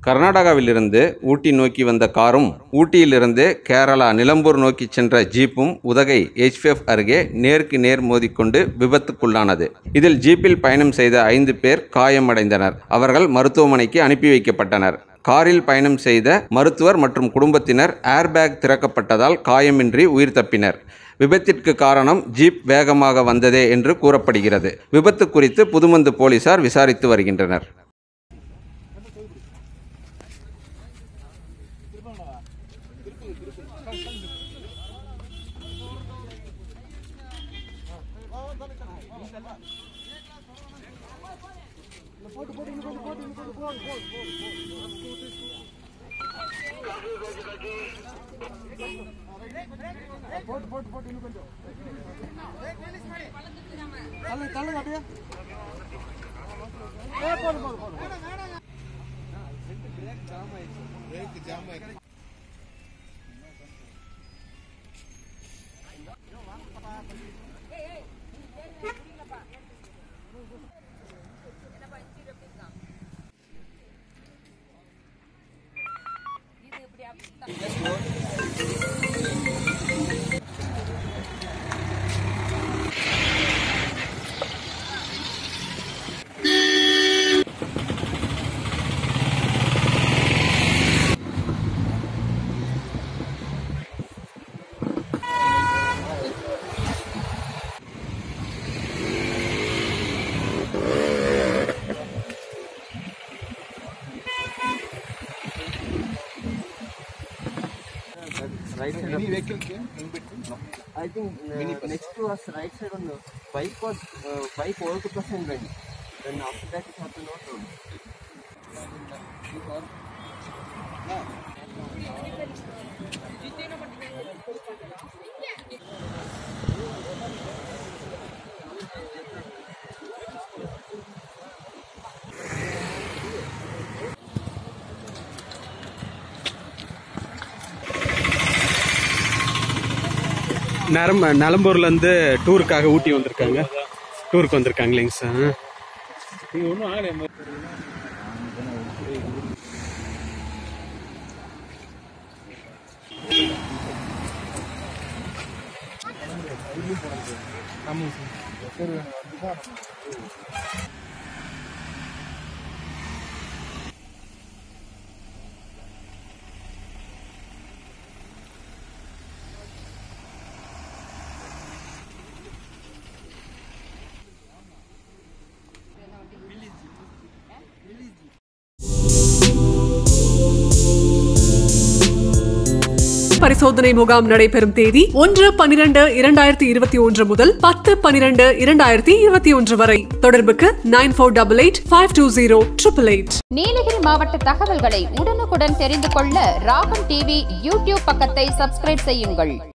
கர்நாடகாவிலிருந்து ஊட்டி நோக்கி வந்த காரும் ஊட்டியிலிருந்து கேரளா நிலம்பூர் நோக்கி சென்ற ஜீப்பும் உதகை எச்எஃப் அருகே நேருக்கு நேர் மோதிக்கொண்டு விபத்துக்குள்ளானது இதில் ஜீப்பில் பயணம் செய்த ஐந்து பேர் காயமடைந்தனர் அவர்கள் மருத்துவமனைக்கு அனுப்பி வைக்கப்பட்டனர் காரில் பயணம் செய்த மருத்துவர் மற்றும் குடும்பத்தினர் ஏர்பேக் திறக்கப்பட்டதால் காயமின்றி உயிர் தப்பினர் விபத்திற்கு காரணம் ஜீப் வேகமாக வந்ததே என்று கூறப்படுகிறது விபத்து குறித்து புதுமந்து போலீசார் விசாரித்து வருகின்றனர் right side of I think uh, next to us, right side on the bike was uh, bike over to percent went. Then after that it happened not road. நரம் நலம்பூர்லேருந்து டூருக்காக ஊட்டி வந்திருக்காங்க டூருக்கு வந்திருக்காங்க இல்லைங்க சார் பரிசோதனை முகாம் நடைபெறும் தேதி ஒன்று பனிரெண்டு இரண்டாயிரத்தி இருபத்தி ஒன்று முதல் பத்து பனிரெண்டு இரண்டாயிரத்தி இருபத்தி ஒன்று வரை தொடர்புக்கு nine four double eight five two zero triple eight Nilgiri மாவட்ட தகவல்களை உடனுக்குடன் தெரிந்து கொள்ள ராகம் டிவி யூடியூப் பக்கத்தை சப்ஸ்கிரைப் செய்யுங்கள்